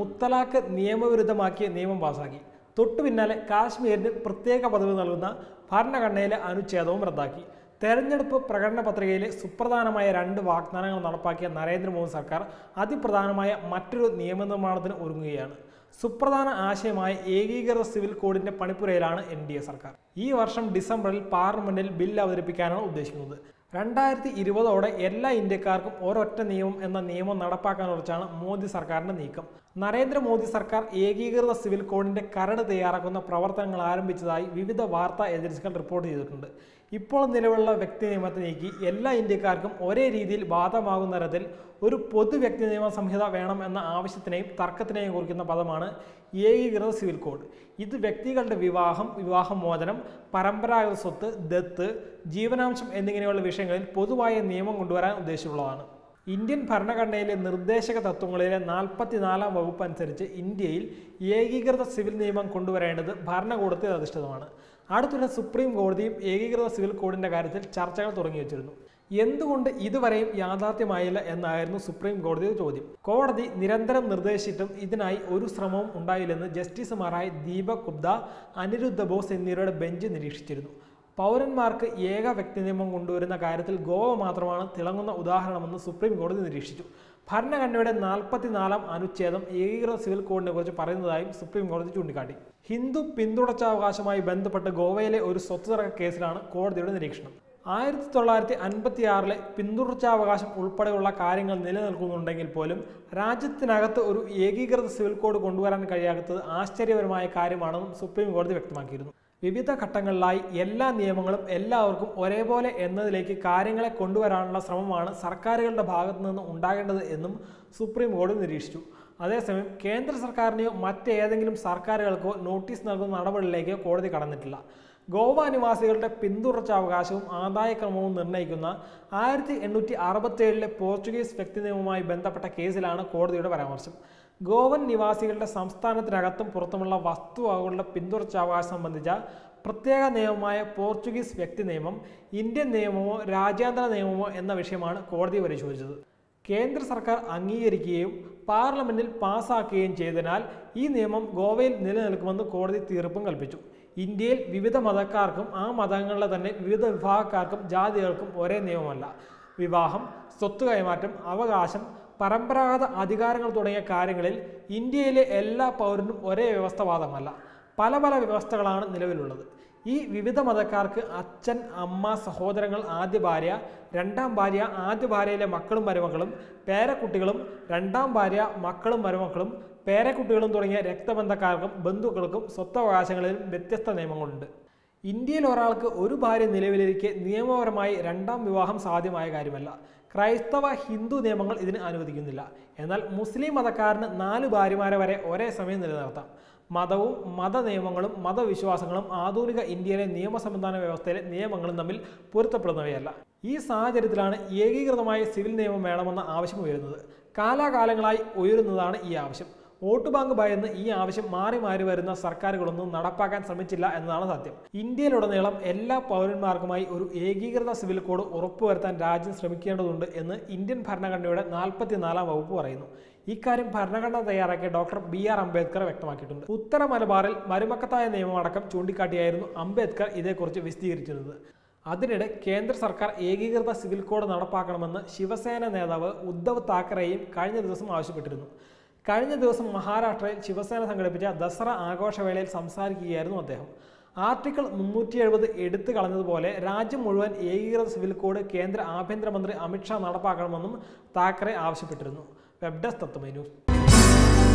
മുത്തലാഖ് നിയമവിരുദ്ധമാക്കിയ നിയമം പാസാക്കി തൊട്ടു പിന്നാലെ കാശ്മീരിന് പ്രത്യേക പദവി നൽകുന്ന ഭരണഘടനയിലെ അനുച്ഛേദവും റദ്ദാക്കി തെരഞ്ഞെടുപ്പ് പ്രകടന പത്രികയിലെ സുപ്രധാനമായ രണ്ട് വാഗ്ദാനങ്ങൾ നടപ്പാക്കിയ നരേന്ദ്രമോദി സർക്കാർ അതിപ്രധാനമായ മറ്റൊരു നിയമനിർമ്മാണത്തിന് ഒരുങ്ങുകയാണ് സുപ്രധാന ആശയമായ ഏകീകൃത സിവിൽ കോഡിന്റെ പണിപ്പുരയിലാണ് എൻ ഡി എ സർക്കാർ ഈ വർഷം ഡിസംബറിൽ പാർലമെന്റിൽ ബിൽ അവതരിപ്പിക്കാനാണ് ഉദ്ദേശിക്കുന്നത് രണ്ടായിരത്തി ഇരുപതോടെ എല്ലാ ഇന്ത്യക്കാർക്കും ഒരൊറ്റ നിയമം എന്ന നിയമം നടപ്പാക്കാൻ ഉറച്ചാണ് മോദി സർക്കാരിന്റെ നീക്കം നരേന്ദ്രമോദി സർക്കാർ ഏകീകൃത സിവിൽ കോഡിന്റെ കരട് തയ്യാറാക്കുന്ന പ്രവർത്തനങ്ങൾ ആരംഭിച്ചതായി വിവിധ വാർത്താ ഏജൻസികൾ റിപ്പോർട്ട് ചെയ്തിട്ടുണ്ട് ഇപ്പോൾ നിലവിലുള്ള വ്യക്തി നിയമത്തെ നീക്കി എല്ലാ ഇന്ത്യക്കാർക്കും ഒരേ രീതിയിൽ ബാധകമാകുന്ന തരത്തിൽ ഒരു പൊതു വ്യക്തി നിയമ സംഹിത വേണം എന്ന ആവശ്യത്തിനെയും തർക്കത്തിനെയും കുറിക്കുന്ന പദമാണ് ഏകീകൃത സിവിൽ കോഡ് ഇത് വ്യക്തികളുടെ വിവാഹം വിവാഹമോചനം പരമ്പരാഗത സ്വത്ത് ദത്ത് ജീവനാംശം എന്നിങ്ങനെയുള്ള വിഷയങ്ങളിൽ പൊതുവായ നിയമം കൊണ്ടുവരാൻ ഉദ്ദേശിച്ചുള്ളതാണ് ഇന്ത്യൻ ഭരണഘടനയിലെ നിർദ്ദേശക തത്വങ്ങളിലെ നാൽപ്പത്തിനാലാം വകുപ്പ് അനുസരിച്ച് ഇന്ത്യയിൽ ഏകീകൃത സിവിൽ നിയമം കൊണ്ടുവരേണ്ടത് ഭരണകൂടത്തിൽ അധിഷ്ഠിതമാണ് അടുത്തിടെ സുപ്രീം കോടതിയും ഏകീകൃത സിവിൽ കോഡിന്റെ കാര്യത്തിൽ ചർച്ചകൾ തുടങ്ങി വെച്ചിരുന്നു എന്തുകൊണ്ട് ഇതുവരെയും യാഥാർത്ഥ്യമായില്ല എന്നായിരുന്നു സുപ്രീം കോടതിയുടെ ചോദ്യം കോടതി നിരന്തരം നിർദ്ദേശിച്ചിട്ടും ഇതിനായി ഒരു ശ്രമവും ഉണ്ടായില്ലെന്ന് ജസ്റ്റിസുമാരായ ദീപക് ഗുപ്ത അനിരുദ്ധ ബോസ് എന്നിവരുടെ ബെഞ്ച് നിരീക്ഷിച്ചിരുന്നു പൗരന്മാർക്ക് ഏക വ്യക്തി നിയമം കൊണ്ടുവരുന്ന കാര്യത്തിൽ ഗോവ മാത്രമാണ് തിളങ്ങുന്ന ഉദാഹരണമെന്ന് സുപ്രീം കോടതി നിരീക്ഷിച്ചു ഭരണഘടനയുടെ നാൽപ്പത്തിനാലാം അനുച്ഛേദം ഏകീകൃത സിവിൽ കോഡിനെ കുറിച്ച് പറയുന്നതായും സുപ്രീം കോടതി ചൂണ്ടിക്കാട്ടി ഹിന്ദു പിന്തുടർച്ചാവകാശമായി ബന്ധപ്പെട്ട് ഗോവയിലെ ഒരു സ്വത്തുതർക്ക കേസിലാണ് കോടതിയുടെ നിരീക്ഷണം ആയിരത്തി തൊള്ളായിരത്തി അൻപത്തി ആറിലെ പിന്തുടർച്ചാവകാശം ഉൾപ്പെടെയുള്ള കാര്യങ്ങൾ നിലനിൽക്കുന്നുണ്ടെങ്കിൽ പോലും രാജ്യത്തിനകത്ത് ഒരു ഏകീകൃത സിവിൽ കോഡ് കൊണ്ടുവരാൻ കഴിയാത്തത് ആശ്ചര്യപരമായ കാര്യമാണെന്നും സുപ്രീം കോടതി വ്യക്തമാക്കിയിരുന്നു വിവിധ ഘട്ടങ്ങളിലായി എല്ലാ നിയമങ്ങളും എല്ലാവർക്കും ഒരേപോലെ എന്നതിലേക്ക് കാര്യങ്ങളെ കൊണ്ടുവരാനുള്ള ശ്രമമാണ് സർക്കാരുകളുടെ ഭാഗത്തു നിന്ന് ഉണ്ടാകേണ്ടത് എന്നും സുപ്രീം കോടതി നിരീക്ഷിച്ചു അതേസമയം കേന്ദ്ര സർക്കാരിനെയോ മറ്റേതെങ്കിലും സർക്കാരുകൾക്കോ നോട്ടീസ് നൽകുന്ന നടപടികളിലേക്ക് കോടതി കടന്നിട്ടില്ല ഗോവ നിവാസികളുടെ പിന്തുടർച്ചാവകാശവും ആദായക്രമവും നിർണ്ണയിക്കുന്ന ആയിരത്തി എണ്ണൂറ്റി അറുപത്തേഴിലെ പോർച്ചുഗീസ് വ്യക്തി നിയമവുമായി ബന്ധപ്പെട്ട കേസിലാണ് കോടതിയുടെ പരാമർശം ഗോവൻ നിവാസികളുടെ സംസ്ഥാനത്തിനകത്തും പുറത്തുമുള്ള വസ്തുവകകളുടെ പിന്തുടർച്ചാവകാശം സംബന്ധിച്ച പ്രത്യേക നിയമമായ പോർച്ചുഗീസ് വ്യക്തി നിയമം ഇന്ത്യൻ നിയമമോ രാജ്യാന്തര നിയമമോ എന്ന വിഷയമാണ് കോടതി പരിശോധിച്ചത് കേന്ദ്ര സർക്കാർ അംഗീകരിക്കുകയും പാർലമെന്റിൽ പാസാക്കുകയും ചെയ്തതിനാൽ ഈ നിയമം ഗോവയിൽ നിലനിൽക്കുമെന്ന് കോടതി തീർപ്പും കൽപ്പിച്ചു ഇന്ത്യയിൽ വിവിധ മതക്കാർക്കും ആ മതങ്ങളിലെ തന്നെ വിവിധ വിഭാഗക്കാർക്കും ജാതികൾക്കും ഒരേ നിയമമല്ല വിവാഹം സ്വത്ത് കൈമാറ്റം അവകാശം പരമ്പരാഗത അധികാരങ്ങൾ തുടങ്ങിയ കാര്യങ്ങളിൽ ഇന്ത്യയിലെ എല്ലാ പൗരനും ഒരേ വ്യവസ്ഥ ബാധകമല്ല പല പല വ്യവസ്ഥകളാണ് നിലവിലുള്ളത് ഈ വിവിധ മതക്കാർക്ക് അച്ഛൻ അമ്മ സഹോദരങ്ങൾ ആദ്യ ഭാര്യ രണ്ടാം ഭാര്യ ആദ്യ ഭാര്യയിലെ മക്കളും മരുമക്കളും പേരക്കുട്ടികളും രണ്ടാം ഭാര്യ മക്കളും മരുമക്കളും പേരക്കുട്ടികളും തുടങ്ങിയ രക്തബന്ധക്കാർക്കും ബന്ധുക്കൾക്കും സ്വത്തവകാശങ്ങളിലും വ്യത്യസ്ത നിയമങ്ങളുണ്ട് ഇന്ത്യയിൽ ഒരാൾക്ക് ഒരു ഭാര്യ നിലവിലിരിക്കെ നിയമപരമായി രണ്ടാം വിവാഹം സാധ്യമായ കാര്യമല്ല ക്രൈസ്തവ ഹിന്ദു നിയമങ്ങൾ ഇതിന് അനുവദിക്കുന്നില്ല എന്നാൽ മുസ്ലിം മതക്കാരന് നാല് ഭാര്യമാരെ വരെ ഒരേ സമയം നിലനിർത്താം മതവും മത നിയമങ്ങളും മതവിശ്വാസങ്ങളും ആധുനിക ഇന്ത്യയിലെ നിയമ സംവിധാന വ്യവസ്ഥയിലെ നിയമങ്ങളും തമ്മിൽ പൊരുത്തപ്പെടുന്നവയല്ല ഈ സാഹചര്യത്തിലാണ് ഏകീകൃതമായ സിവിൽ നിയമം വേണമെന്ന ആവശ്യം ഉയരുന്നത് കാലാകാലങ്ങളായി ഉയരുന്നതാണ് ഈ ആവശ്യം വോട്ട് ബാങ്ക് ഭയന്ന് ഈ ആവശ്യം മാറി മാറി വരുന്ന സർക്കാരുകളൊന്നും നടപ്പാക്കാൻ ശ്രമിച്ചില്ല എന്നതാണ് സത്യം ഇന്ത്യയിലുടനീളം എല്ലാ പൗരന്മാർക്കുമായി ഒരു ഏകീകൃത സിവിൽ കോഡ് ഉറപ്പുവരുത്താൻ രാജ്യം ശ്രമിക്കേണ്ടതുണ്ട് എന്ന് ഇന്ത്യൻ ഭരണഘടനയുടെ നാൽപ്പത്തിനാലാം വകുപ്പ് പറയുന്നു ഇക്കാര്യം ഭരണഘടന തയ്യാറാക്കിയ ഡോക്ടർ ബി ആർ അംബേദ്കർ വ്യക്തമാക്കിയിട്ടുണ്ട് ഉത്തര മലബാറിൽ മരുമക്കത്തായ നിയമമടക്കം ചൂണ്ടിക്കാട്ടിയായിരുന്നു അംബേദ്കർ ഇതേക്കുറിച്ച് വിശദീകരിച്ചിരുന്നത് അതിനിടെ കേന്ദ്ര സർക്കാർ ഏകീകൃത സിവിൽ കോഡ് നടപ്പാക്കണമെന്ന് ശിവസേന നേതാവ് ഉദ്ധവ് താക്കറെയും കഴിഞ്ഞ ദിവസം ആവശ്യപ്പെട്ടിരുന്നു കഴിഞ്ഞ ദിവസം മഹാരാഷ്ട്രയിൽ ശിവസേന സംഘടിപ്പിച്ച ദസറ ആഘോഷവേളയിൽ സംസാരിക്കുകയായിരുന്നു അദ്ദേഹം ആർട്ടിക്കിൾ മുന്നൂറ്റി എഴുപത് എടുത്തു കളഞ്ഞതുപോലെ രാജ്യം മുഴുവൻ ഏകീകൃത സിവിൽ കോഡ് കേന്ദ്ര ആഭ്യന്തരമന്ത്രി അമിത്ഷാ നടപ്പാക്കണമെന്നും താക്കറെ ആവശ്യപ്പെട്ടിരുന്നു വെബ് ഡെസ്ക് തത്വമേ ന്യൂസ്